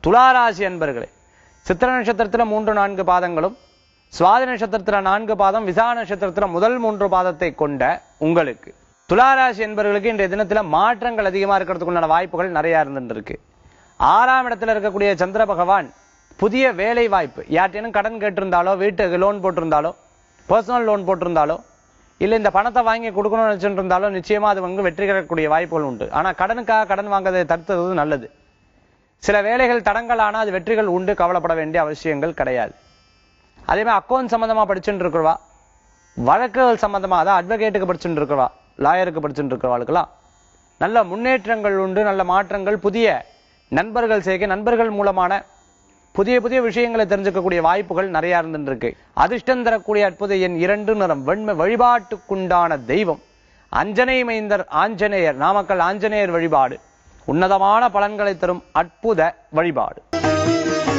துளாராசி அன்பர்களே சித்திர நட்சத்திரத்துல மூன்று நான்கு பாதங்களும் சுவாதி நட்சத்திரத்துல நான்கு பாதம் விசா நட்சத்திரத்துல முதல் மூன்று பாதத்தை கொண்ட உங்களுக்கு துளாராசி என்பவர்களுக்கு இன்றைய தினத்துல மாற்றங்கள் அதிகமா இருக்கிறதுக்கு உண்டான வாய்ப்புகள் நிறைய இருந்துட்டு இருக்கு ஆறாம் இடத்துல இருக்கக்கூடிய சந்திர பகவான் புதிய வேலை வாய்ப்பு யார்ட்டேனும் கடன் கேட்டிருந்தாலோ வீட்டுக்கு லோன் போட்டிருந்தாலோ பர்சனல் லோன் போட்டிருந்தாலோ இல்ல இந்த பணத்தை வாங்கி கொடுக்கணும்னு நினைச்சிட்டு இருந்தாலும் நிச்சயமா அது வந்து வெற்றி கிடைக்கக்கூடிய வாய்ப்புகள் உண்டு ஆனா கடனுக்காக கடன் வாங்குறதை தடுத்தது நல்லது சில வேலைகள் தடங்கள் ஆனா அது வெற்றிகள் உண்டு கவலைப்பட வேண்டிய அவசியங்கள் கிடையாது அதே மாதிரி அக்கௌண்ட் சம்பந்தமா படிச்சுட்டு இருக்கிறவா வழக்குகள் சம்பந்தமா அதான் அட்வொகேட்டுக்கு படிச்சுட்டு இருக்கிறவா லாயருக்கு படிச்சுட்டு இருக்கிறவாளுக்கெல்லாம் நல்ல முன்னேற்றங்கள் உண்டு நல்ல மாற்றங்கள் புதிய நண்பர்கள் சேர்க்கை நண்பர்கள் மூலமான புதிய புதிய விஷயங்களை தெரிஞ்சுக்கக்கூடிய வாய்ப்புகள் நிறைய இருந்துட்டு இருக்கு அதிர்ஷ்டம் தரக்கூடிய அற்புத எண் இரண்டு நிறம் வெண்மை வழிபாட்டுக்குண்டான தெய்வம் அஞ்சனை மைந்தர் ஆஞ்சநேயர் நாமக்கல் ஆஞ்சநேயர் வழிபாடு உன்னதமான பலன்களை தரும் அற்புத வழிபாடு